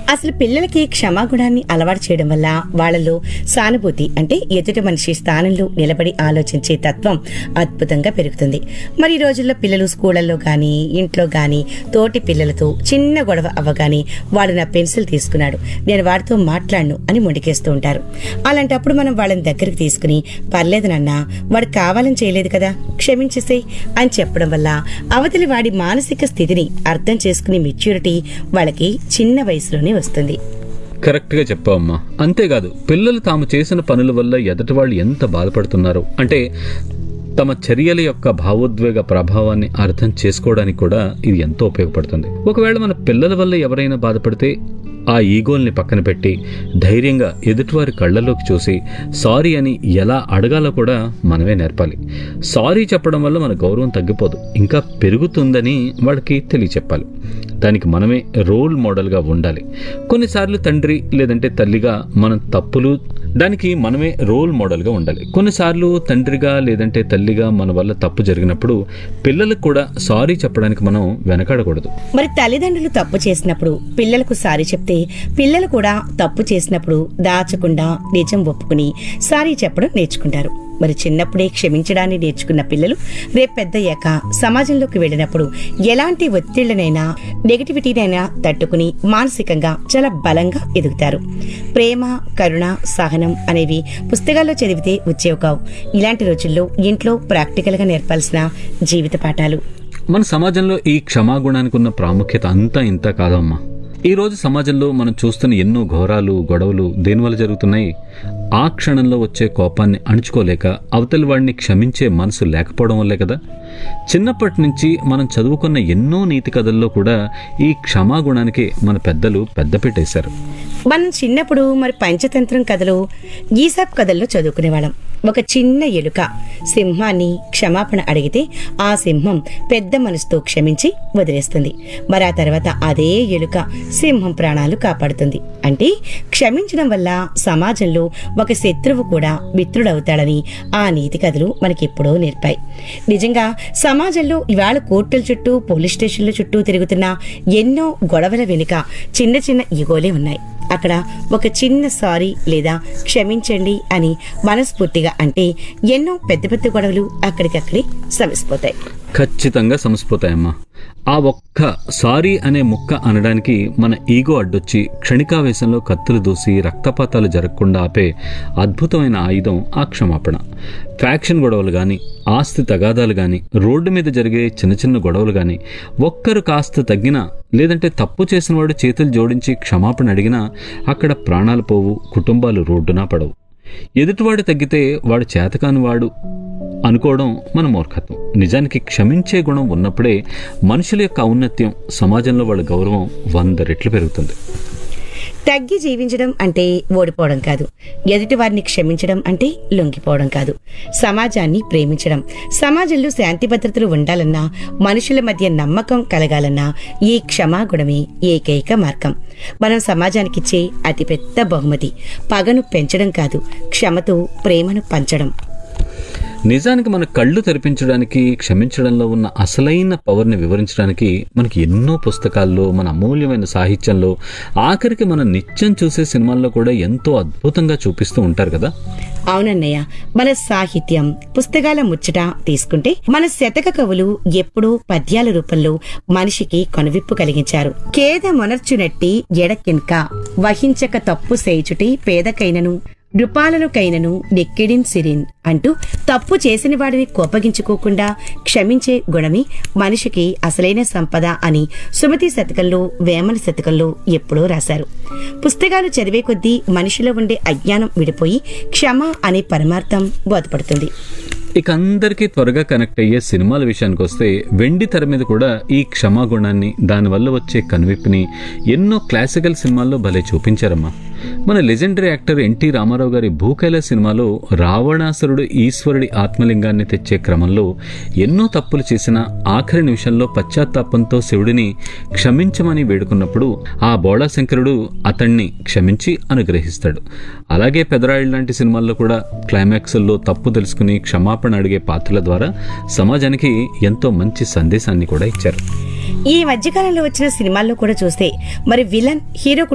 అసలు పిల్లలకి క్షమాగుణాన్ని అలవాటు చేయడం వల్ల వాళ్ళలో సానుభూతి అంటే ఎదుటి మనిషి స్థానంలో నిలబడి ఆలోచించే తత్వం అద్భుతంగా పెరుగుతుంది మరి ఈ రోజుల్లో పిల్లలు స్కూళ్ళల్లో కానీ ఇంట్లో కానీ తోటి పిల్లలతో చిన్న గొడవ అవ్వగానే వాడు నా పెన్సిల్ తీసుకున్నాడు నేను వాడితో మాట్లాడను అని మొండికేస్తూ ఉంటారు అలాంటప్పుడు మనం వాళ్ళని దగ్గరికి తీసుకుని పర్లేదు నాన్న వాడు కావాలని చేయలేదు కదా క్షమించేసే అని చెప్పడం వల్ల అవతలి వాడి మానసిక స్థితిని అర్థం చేసుకునే మెచ్యూరిటీ వాళ్ళకి చిన్న వయసులోనే వస్తుంది కరెక్ట్ గా చెప్పావమ్మా అంతేకాదు పిల్లలు తాము చేసిన పనుల వల్ల ఎదటి వాళ్ళు ఎంత బాధపడుతున్నారో అంటే తమ చర్యల యొక్క భావోద్వేగ ప్రభావాన్ని అర్థం చేసుకోవడానికి కూడా ఇది ఎంతో ఉపయోగపడుతుంది ఒకవేళ మన పిల్లల వల్ల ఎవరైనా బాధపడితే ఆ ఈగోల్ని పక్కన పెట్టి ధైర్యంగా ఎదుటివారి కళ్ళలోకి చూసి సారీ అని ఎలా అడగాలో కూడా మనమే నేర్పాలి సారీ చెప్పడం వల్ల మన గౌరవం తగ్గిపోదు ఇంకా పెరుగుతుందని వాళ్ళకి తెలియచెప్పాలి దానికి మనమే రోల్ మోడల్గా ఉండాలి కొన్నిసార్లు తండ్రి లేదంటే తల్లిగా మనం తప్పులు దానికి మనమే రోల్ మోడల్గా ఉండాలి కొన్నిసార్లు తండ్రిగా లేదంటే తల్లిగా మన వల్ల తప్పు జరిగినప్పుడు పిల్లలకు కూడా సారీ చెప్పడానికి మనం వెనకాడకూడదు మరి తల్లిదండ్రులు తప్పు చేసినప్పుడు పిల్లలకు సారీ చెప్తే పిల్లలు కూడా తప్పు చేసినప్పుడు దాచకుండా నిజం ఒప్పుకుని సారీ చెప్పడం నేర్చుకుంటారు మరి చిన్నప్పుడే క్షమించడాన్ని నేర్చుకున్న పిల్లలు రేపు పెద్దయ్యాక సమాజంలోకి వెళ్ళినప్పుడు ఎలాంటి ఒత్తిళ్లనైనా నెగటివిటీనైనా తట్టుకుని మానసికంగా చాలా బలంగా ఎదుగుతారు ప్రేమ కరుణ సహనం అనేవి పుస్తకాల్లో చదివితే వచ్చేవి కావు ఇలాంటి రోజుల్లో ఇంట్లో ప్రాక్టికల్ గా నేర్పాల్సిన జీవిత పాఠాలు మన సమాజంలో ఈ క్షమాగుణానికి ఉన్న ప్రాముఖ్యత అంతా ఇంత కాదమ్మా ఈ రోజు సమాజంలో మనం చూస్తున్న ఎన్నో ఘోరాలు గొడవలు దేనివల్ల జరుగుతున్నాయి ఆ క్షణంలో వచ్చే కోపాన్ని అణుచుకోలేక అవతలి వాడిని క్షమించే మనసు లేకపోవడం వల్లే కదా చిన్నప్పటి నుంచి మనం చదువుకున్న ఎన్నో నీతి కథల్లో కూడా ఈ క్షమాగుణానికి మన పెద్దలు పెద్దపీటేశారు మనం చిన్నప్పుడు మరి పంచతంత్రం కథలు ఈసాప్ కథల్లో చదువుకునేవాళ్ళం ఒక చిన్న ఎలుక సింహాన్ని క్షమాపణ అడిగితే ఆ సింహం పెద్ద మనసుతో క్షమించి వదిలేస్తుంది మరి ఆ తర్వాత అదే ఎలుక సింహం ప్రాణాలు కాపాడుతుంది అంటే క్షమించడం వల్ల సమాజంలో ఒక శత్రువు కూడా మిత్రుడవుతాడని ఆ నీతి కథలు మనకెప్పుడో నేర్పాయి నిజంగా సమాజంలో ఇవాళ కోర్టుల చుట్టూ పోలీస్ స్టేషన్ల చుట్టూ తిరుగుతున్న ఎన్నో గొడవల వెనుక చిన్న చిన్న ఈగోలే ఉన్నాయి అక్కడ ఒక చిన్న సారీ లేదా క్షమించండి అని మనస్ఫూర్తిగా అంటే ఎన్నో పెద్ద పెద్ద గొడవలు అక్కడికక్కడే సమసిపోతాయి ఖచ్చితంగా సమసిపోతాయమ్మా ఆ ఒక్క సారీ అనే ముక్క అనడానికి మన ఈగో అడ్డొచ్చి క్షణికావేశంలో కత్తులు దూసి రక్తపాతాలు జరగకుండా ఆపే అద్భుతమైన ఆయుధం ఆ క్షమాపణ ఫ్యాక్షన్ గొడవలు కానీ ఆస్తి తగాదాలు కానీ రోడ్డు మీద జరిగే చిన్న చిన్న గొడవలు కానీ ఒక్కరు కాస్త తగ్గినా లేదంటే తప్పు చేసిన వాడు చేతులు జోడించి క్షమాపణ అడిగినా అక్కడ ప్రాణాలు పోవు కుటుంబాలు రోడ్డునా పడవు ఎదుటివాడు తగ్గితే వాడు చేతకాని వాడు అనుకోవడం మన మూర్ఖత్వం నిజానికి క్షమించే గుణం ఉన్నప్పుడే మనుషుల యొక్క ఔన్నత్యం సమాజంలో వాళ్ళ గౌరవం వంద రెట్లు పెరుగుతుంది తగ్గి జీవించడం అంటే ఓడిపోవడం కాదు ఎదుటి వారిని క్షమించడం అంటే లొంగిపోవడం కాదు సమాజాన్ని ప్రేమించడం సమాజంలో శాంతి భద్రతలు ఉండాలన్నా మనుషుల మధ్య నమ్మకం కలగాలన్నా ఈ క్షమాగుణమే ఏకైక మార్గం మనం సమాజానికిచ్చే అతిపెద్ద బహుమతి పగను పెంచడం కాదు క్షమతో ప్రేమను పంచడం నిజానికి మన కళ్ళు తెరిపించడానికి క్షమించడంలో ఉన్న అసలైన పవర్ని వివరించడానికి మనకి ఎన్నో పుస్తకాల్లో మన అమూల్యమైన సాహిత్యంలో ఆఖరికి మనం నిత్యం చూసే సినిమాల్లో కూడా ఎంతో అద్భుతంగా చూపిస్తూ ఉంటారు కదా అవునన్నయ్య మన సాహిత్యం పుస్తకాల ముచ్చట తీసుకుంటే మన శతక కవులు ఎప్పుడూ పద్యాల రూపంలో మనిషికి కనువిప్పు కలిగించారు కేద మొనర్చునట్టి ఎడకెన్క వహించక తప్పు సేచుటి పేదకైనను నృపాలనుకైనను నెక్కిడిన్ సిరిన్ అంటూ తప్పు చేసిన వాడిని కోపగించుకోకుండా క్షమించే గుణమే మనిషికి అసలైన సంపద అని సుమతి శతకంలో వేమన శతకంలో ఎప్పుడో రాశారు పుస్తకాలు చదివే కొద్దీ మనిషిలో ఉండే అజ్ఞానం విడిపోయి క్షమ అనే పరమార్థం బోధపడుతుంది ఇక అందరికీ త్వరగా కనెక్ట్ అయ్యే సినిమాల విషయానికి వస్తే వెండి తెర మీద కూడా ఈ క్షమాగుణాన్ని దానివల్ల వచ్చే కనువిప్పుని ఎన్నో క్లాసికల్ సినిమాల్లో భలే చూపించారమ్మా మన లెజెండరీ యాక్టర్ ఎన్టీ రామారావు గారి భూకైల సినిమాలో రావణాసురుడు ఈశ్వరుడి ఆత్మలింగాన్ని తెచ్చే క్రమంలో ఎన్నో తప్పులు చేసిన ఆఖరి నిమిషంలో పశ్చాత్తాపంతో శివుడిని క్షమించమని వేడుకున్నప్పుడు ఆ బోళాశంకరుడు అతన్ని క్షమించి అనుగ్రహిస్తాడు అలాగే పెదరాయిల్ లాంటి సినిమాల్లో కూడా క్లైమాక్స్ల్లో తప్పు తెలుసుకుని క్షమాపణ అడిగే పాత్రల ద్వారా సమాజానికి ఎంతో మంచి సందేశాన్ని కూడా ఇచ్చారు ఈ మధ్యకాలంలో వచ్చిన సినిమాల్లో కూడా చూస్తే మరి విలన్ హీరో